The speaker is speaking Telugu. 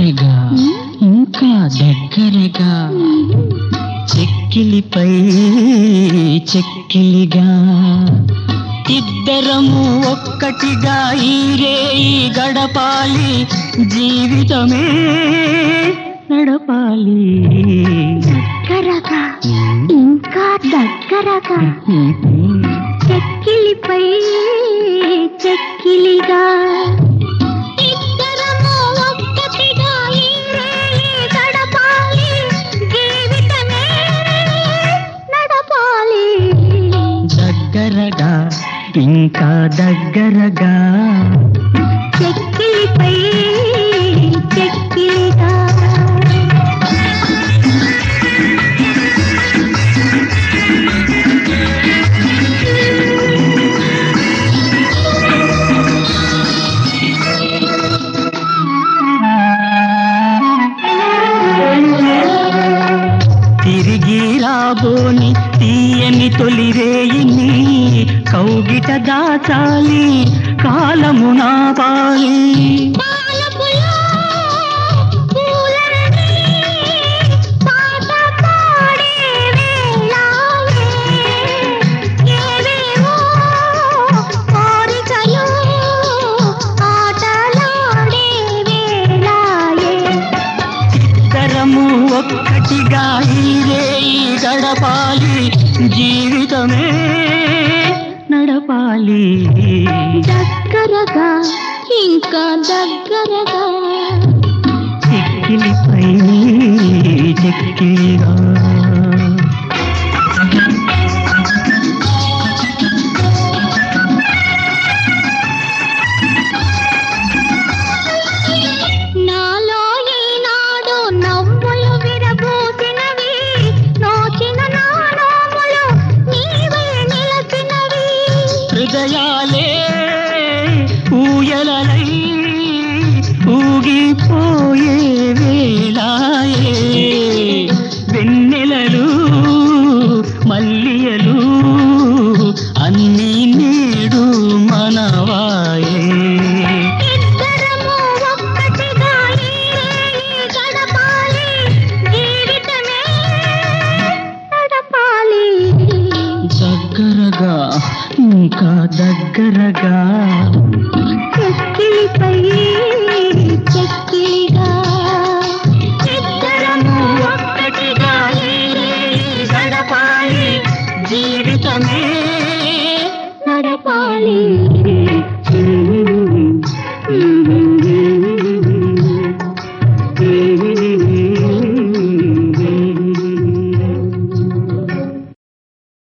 దగ్గరగా ఇంకా దగ్గరగా చెక్కిలిపై చెక్కిలిగా ఇద్దరము ఒక్కటిగా ఈరే ఈ గడపాలి జీవితమే నడపాలి దగ్గరగా ఇంకా దగ్గరగా చెక్కిలిపై చెక్కిలిగా ఇద్దరము ఒక్కటిగా ఈ రేయి గడపాలి జీవితమే నడపాలి దగ్గరగా ఇంకా దగ్గరగా చెక్కిలిపై చెక్కిలిగా తిరిగి రాబోని తీయని తొలిరేయిని కౌగిట దాచాలి కాలము నాపాలి పాలపులో పూలరని పాట పాడే వేళాయే ఏవేవో కోరికలు ఆటలాడే వేళాయే ఇద్దరము ఒక్కటిగా ఈరే ఈ గడపాలి జీవితమే నడపాలి దగ్గరగా ఇంకా దగ్గరగా చెక్కిలిపై చెక్కిలిగా నాలో ఈనాడు నవ్వులు విరబూసినవి నోచిన నా నోములు నీవే నిలచినవి హృదయాలే ఊయలలై ఊగిపోయే వేళాయే వెన్నెలలు మల్లియలు అన్నీ నేడు మనవాయే ఇద్దరము ఒక్కటిగా ఈ రేయి గడపాలి జీవితమే నడపాలి దగ్గరగా ఇంకా దగ్గరగా చెక్కిలిపై చెక్కిలిగా ఇద్దరము ఒక్కటిగా ఈ రేయి గడపాలి జీవితమే నడపాలి